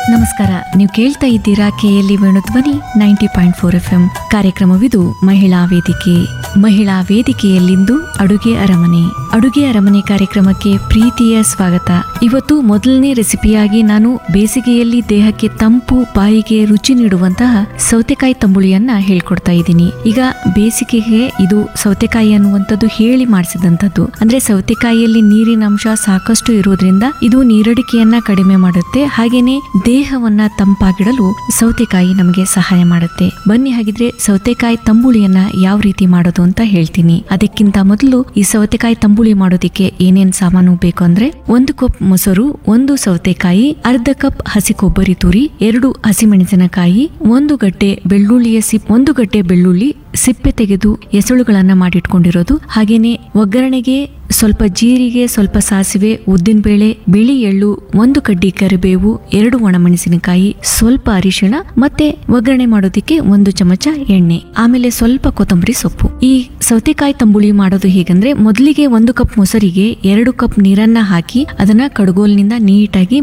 ನಮಸ್ಕಾರ ನೀವು ಕೇಳ್ತಾ ಇದ್ದೀರಾ KLE Venudhwani ninety point four F M ಕಾರ್ಯಕ್ರಮವಿದು ಮಹಿಳಾ ವೇದಿಕೆ ಮಹಿಳಾ ವೇದಿಕೆಯಲ್ಲಿಂದು ಅಡುಗೆ ಅರಮನೆ ಅಡುಗೆ ಅರಮನೆ ಕಾರ್ಯಕ್ರಮಕ್ಕೆ ಪ್ರೀತಿಯ ಸ್ವಾಗತ ಇವತ್ತು ಮೊದಲನೇ ರೆಸಿಪಿಯಾಗಿ ನಾನು ಬೇಸಿಗೆಯಲ್ಲಿ ದೇಹಕ್ಕೆ ತಂಪು ಬಾಯಿಗೆ ರುಚಿ ನೀಡುವಂತಹ ಸೌತೆಕಾಯಿ ತಂಬುಳಿಯನ್ನ ಹೇಳ್ಕೊಡ್ತಾ ಇದ್ದೀನಿ ಈಗ ಬೇಸಿಗೆಗೆ ಇದು ಸೌತೆಕಾಯಿ ಅನ್ನುವಂಥದ್ದು ಹೇಳಿ ಮಾಡಿಸಿದಂಥದ್ದು ಅಂದ್ರೆ ಸೌತೆಕಾಯಿಯಲ್ಲಿ ನೀರಿನ ಅಂಶ ಸಾಕಷ್ಟು ಇರುವುದರಿಂದ ಇದು ನೀರಡಿಕೆಯನ್ನ ಕಡಿಮೆ ಮಾಡುತ್ತೆ ಹಾಗೇನೆ ದೇಹವನ್ನ ತಂಪಾಗಿಡಲು ಸೌತೆಕಾಯಿ ನಮಗೆ ಸಹಾಯ ಮಾಡುತ್ತೆ ಬನ್ನಿ ಹಾಗಿದ್ರೆ ಸೌತೆಕಾಯಿ ತಂಬುಳಿಯನ್ನ ಯಾವ ರೀತಿ ಮಾಡೋದು ಅಂತ ಹೇಳ್ತೀನಿ ಅದಕ್ಕಿಂತ ಮೊದಲು ಈ ಸೌತೆಕಾಯಿ ತಂಬುಳಿ ಮಾಡೋದಿಕ್ಕೆ ಏನೇನ್ ಸಾಮಾನು ಬೇಕು ಅಂದ್ರೆ ಒಂದು ಕಪ್ ಮೊಸರು ಒಂದು ಸೌತೆಕಾಯಿ ಅರ್ಧ ಕಪ್ ಹಸಿ ಕೊಬ್ಬರಿ ತುರಿ ಎರಡು ಹಸಿಮೆಣಸಿನಕಾಯಿ ಒಂದು ಗಡ್ಡೆ ಬೆಳ್ಳುಳ್ಳಿಯ ಸಿಪ್ ಒಂದು ಗಡ್ಡೆ ಬೆಳ್ಳುಳ್ಳಿ ಸಿಪ್ಪೆ ತೆಗೆದು ಎಸಳುಗಳನ್ನ ಮಾಡಿಟ್ಕೊಂಡಿರೋದು ಹಾಗೇನೆ ಒಗ್ಗರಣೆಗೆ ಸ್ವಲ್ಪ ಜೀರಿಗೆ ಸ್ವಲ್ಪ ಸಾಸಿವೆ ಉದ್ದಿನಬೇಳೆ ಬಿಳಿ ಎಳ್ಳು ಒಂದು ಕಡ್ಡಿ ಕರಿಬೇವು ಎರಡು ಒಣಮೆಣಸಿನಕಾಯಿ ಸ್ವಲ್ಪ ಅರಿಶಿಣ ಮತ್ತೆ ಒಗ್ಗರಣೆ ಮಾಡೋದಿಕ್ಕೆ ಒಂದು ಚಮಚ ಎಣ್ಣೆ ಆಮೇಲೆ ಸ್ವಲ್ಪ ಕೊತ್ತಂಬರಿ ಸೊಪ್ಪು ಈ ಸೌತೆಕಾಯಿ ತಂಬುಳಿ ಮಾಡೋದು ಹೇಗಂದ್ರೆ ಮೊದಲಿಗೆ ಒಂದು ಕಪ್ ಮೊಸರಿಗೆ ಎರಡು ಕಪ್ ನೀರನ್ನ ಹಾಕಿ ಅದನ್ನ ಕಡಗೋಲ್ನಿಂದ ನೀಟಾಗಿ